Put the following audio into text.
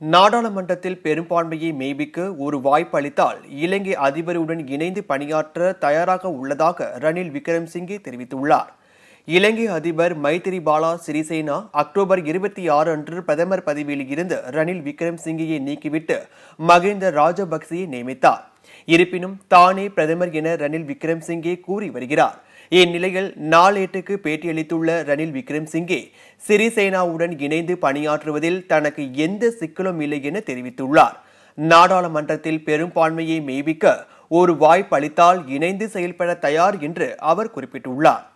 நாடாளுமன்றத்தில் பெரும்பான்மையை மெய்பிக்க ஒரு வாய்ப்பு அளித்தால் இலங்கை அதிபருடன் இணைந்து பணியாற்ற தயாராக உள்ளதாக ரணில் விக்ரம்சிங்கே தெரிவித்துள்ளார் இலங்கை அதிபர் மைத்திரிபால சிறிசேனா அக்டோபர் இருபத்தி ஆறு அன்று பிரதமர் பதவியில் இருந்து ரணில் விக்ரம்சிங்கேயை நீக்கிவிட்டு மகிந்த ராஜபக்சேயை நியமித்தார் இருப்பினும் தானே பிரதமர் என ரணில் விக்ரம்சிங்கே கூறி வருகிறார் இந்நிலையில் நாளேட்டுக்கு பேட்டியளித்துள்ள ரணில் விக்ரம்சிங்கே சிறிசேனாவுடன் இணைந்து பணியாற்றுவதில் தனக்கு எந்த சிக்கலும் இல்லை என தெரிவித்துள்ளார் நாடாளுமன்றத்தில் பெரும்பான்மையை மெய்பிக்க ஒரு வாய்ப்பு அளித்தால் இணைந்து செயல்பட தயார் என்று அவர் குறிப்பிட்டுள்ளார்